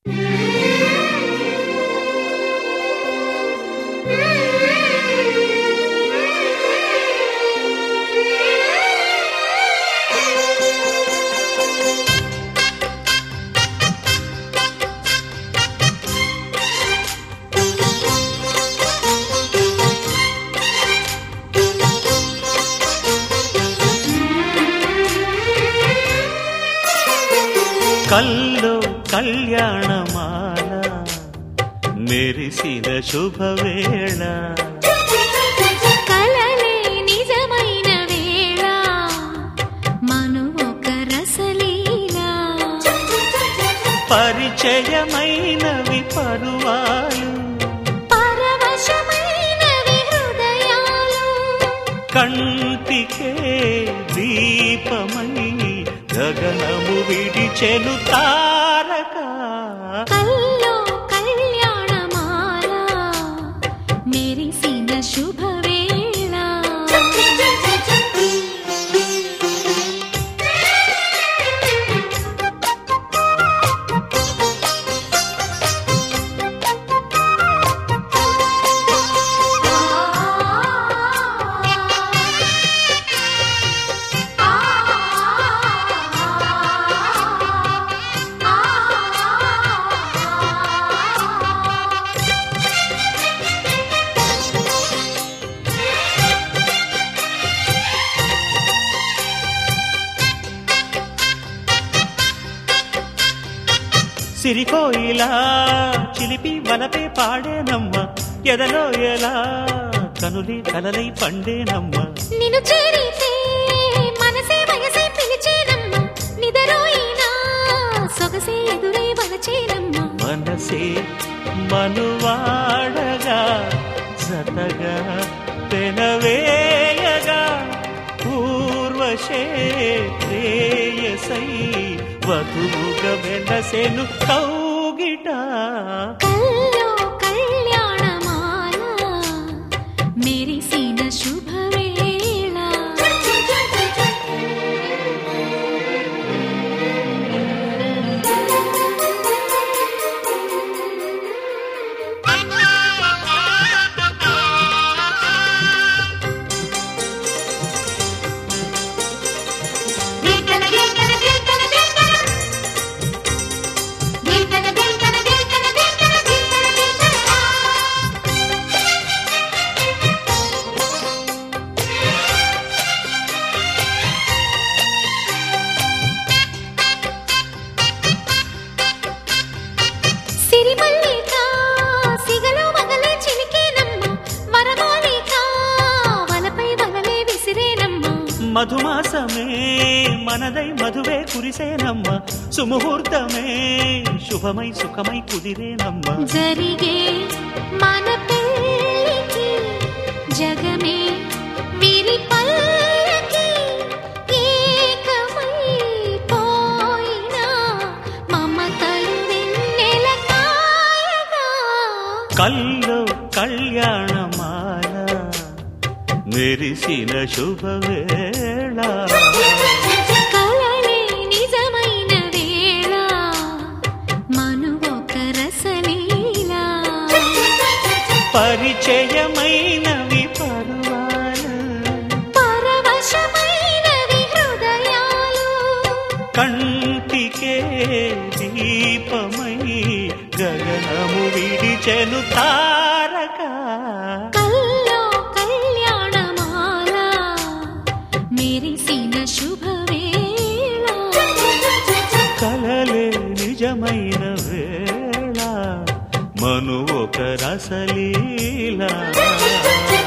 కల్లో కళ్యాణమాల మెరిసిన శుభవేళ కలలే నిజమైన వేళ మను ఒక రసలీలా పరిచయమైనవి పరువాలు పరవశమైనవి హృదయాలు కంటికే దీపమై గగనము విడిచెను తారక కల్లో కళ్యాణమాల మెరిసిన శుభవేళ సిరికోయిలా చిలిపి వలపే పాడేనమ్మ ఎదలో ఎలా కనులి కలలై పండేనమ్మ నిన్ను చేరితే మనసే వయసే పిలిచేనమ్మ నిదరోయినా సొగసే ఎదురై వలచేనమ్మ మనసే మనువాడగా సతగా పెనవేయగా పూర్వశే ప్రేయసై వధువుగా వెనసెను కౌగిట కల్లో కళ్యాణమాల మెరిసిన శుభవేళ సిరిమల్లిక సిగలో వగలే చిలికేనమ్మ వరమాలిక వలపై వలలే విసిరేనమ్మ మధుమాసమే మనదై మధువే కురిసేనమ్మ సుముహూర్తమే శుభమై సుఖమై కుదిరేనమ్మ జరిగే మన పెళ్ళికి జగమే విరి పల్లకి ఏకమై పోయినా మమతలు వెన్నెల కాయగా కల్లో కళ్యాణమాల మెరిసిన శుభవేళ కలలే నిజమైన వేళ మను ఒక రసలీలా పరిచయమైనవి పరువాలు పరవశమైనవి హృదయాలు కంటికే దీపమై గగనము విడిచెను తారక కల్లో కళ్యాణమాల మెరిసిన శుభవేళ కలలే నిజమైన వేళ మను ఒక రసలీలా